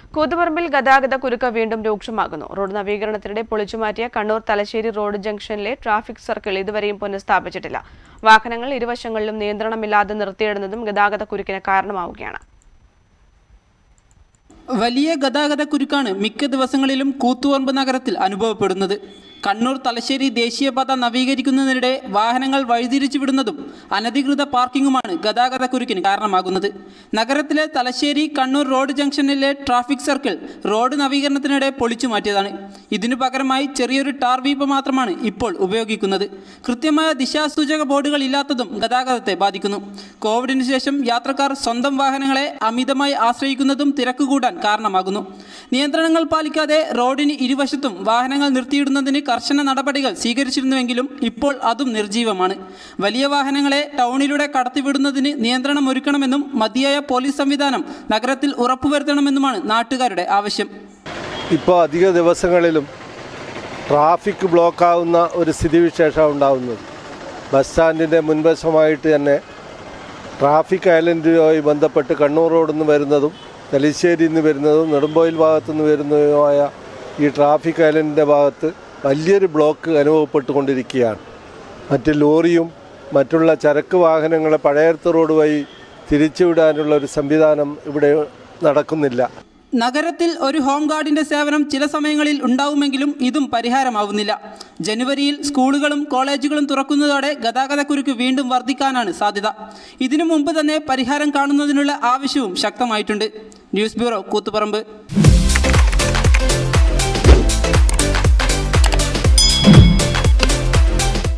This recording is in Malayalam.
കൂത്തുപറമ്പിൽ ഗതാഗത കുരുക്ക് വീണ്ടും രൂക്ഷമാകുന്നു റോഡ് നവീകരണത്തിനിടെ പൊളിച്ചുമാറ്റിയ കണ്ണൂർ തലശ്ശേരി റോഡ് ജംഗ്ഷനിലെ ട്രാഫിക് സർക്കിൾ ഇതുവരെയും പുനഃസ്ഥാപിച്ചിട്ടില്ല വാഹനങ്ങൾ ഇരുവശങ്ങളിലും നിയന്ത്രണമില്ലാതെ നിർത്തിയിടുന്നതും ഗതാഗത കുരുക്കിന് കാരണമാവുകയാണ് വലിയ ഗതാഗത കുരുക്കാണ് മിക്ക ദിവസങ്ങളിലും കൂത്തുപറമ്പ് നഗരത്തിൽ അനുഭവപ്പെടുന്നത് കണ്ണൂർ തലശ്ശേരി ദേശീയപാത നവീകരിക്കുന്നതിനിടെ വാഹനങ്ങൾ വഴിതിരിച്ചു വിടുന്നതും അനധികൃത പാർക്കിങ്ങുമാണ് ഗതാഗത കുരുക്കിന് കാരണമാകുന്നത് നഗരത്തിലെ തലശ്ശേരി കണ്ണൂർ റോഡ് ജംഗ്ഷനിലെ ട്രാഫിക് സർക്കിൾ റോഡ് നവീകരണത്തിനിടെ പൊളിച്ചു മാറ്റിയതാണ് ഇതിനു പകരമായി ചെറിയൊരു ടാർ വീപ്പ് മാത്രമാണ് ഇപ്പോൾ ഉപയോഗിക്കുന്നത് കൃത്യമായ ദിശാസൂചക ബോർഡുകൾ ഇല്ലാത്തതും ഗതാഗതത്തെ ബാധിക്കുന്നു കോവിഡിന് ശേഷം യാത്രക്കാർ സ്വന്തം വാഹനങ്ങളെ അമിതമായി ആശ്രയിക്കുന്നതും തിരക്ക് കൂടാൻ കാരണമാകുന്നു നിയന്ത്രണങ്ങൾ പാലിക്കാതെ റോഡിന് ഇരുവശത്തും വാഹനങ്ങൾ നിർത്തിയിടുന്നതിന് കർശന നടപടികൾ സ്വീകരിച്ചിരുന്നുവെങ്കിലും ഇപ്പോൾ അതും നിർജീവമാണ് വലിയ വാഹനങ്ങളെ ടൗണിലൂടെ കടത്തിവിടുന്നതിന് നിയന്ത്രണം ഒരുക്കണമെന്നും മതിയായ പോലീസ് സംവിധാനം നഗരത്തിൽ ഉറപ്പുവരുത്തണമെന്നുമാണ് നാട്ടുകാരുടെ ആവശ്യം ഇപ്പോൾ അധിക ദിവസങ്ങളിലും ട്രാഫിക് ബ്ലോക്കാവുന്ന ഒരു സ്ഥിതിവിശേഷം ഉണ്ടാകുന്നത് ബസ് സ്റ്റാൻഡിൻ്റെ മുൻവശമായിട്ട് തന്നെ ട്രാഫിക് ഐലൻഡുമായി ബന്ധപ്പെട്ട് കണ്ണൂർ റോഡിൽ നിന്ന് വരുന്നതും തലശ്ശേരിയിൽ നിന്ന് വരുന്നതും നെടുമ്പോയിൽ ഭാഗത്തു നിന്ന് വരുന്നതുമായ ഈ ട്രാഫിക് ഐലൻഡിൻ്റെ ഭാഗത്ത് വലിയൊരു ബ്ലോക്ക് അനുഭവപ്പെട്ടുകൊണ്ടിരിക്കുകയാണ് മറ്റ് ലോറിയും മറ്റുള്ള ചരക്ക് വാഹനങ്ങളെ പഴയർത്ത് റോഡ് വഴി തിരിച്ചുവിടാനുള്ള ഒരു സംവിധാനം ഇവിടെ നടക്കുന്നില്ല നഗരത്തിൽ ഒരു ഹോം ഗാർഡിന്റെ സേവനം ചില സമയങ്ങളിൽ ഉണ്ടാവുമെങ്കിലും ഇതും പരിഹാരമാവുന്നില്ല ജനുവരിയിൽ സ്കൂളുകളും കോളേജുകളും തുറക്കുന്നതോടെ ഗതാഗതക്കുരുക്ക് വീണ്ടും വർദ്ധിക്കാനാണ് സാധ്യത ഇതിനു മുമ്പ് തന്നെ പരിഹാരം കാണുന്നതിനുള്ള ആവശ്യവും ശക്തമായിട്ടുണ്ട് ന്യൂസ് ബ്യൂറോ കൂത്തുപറമ്പ്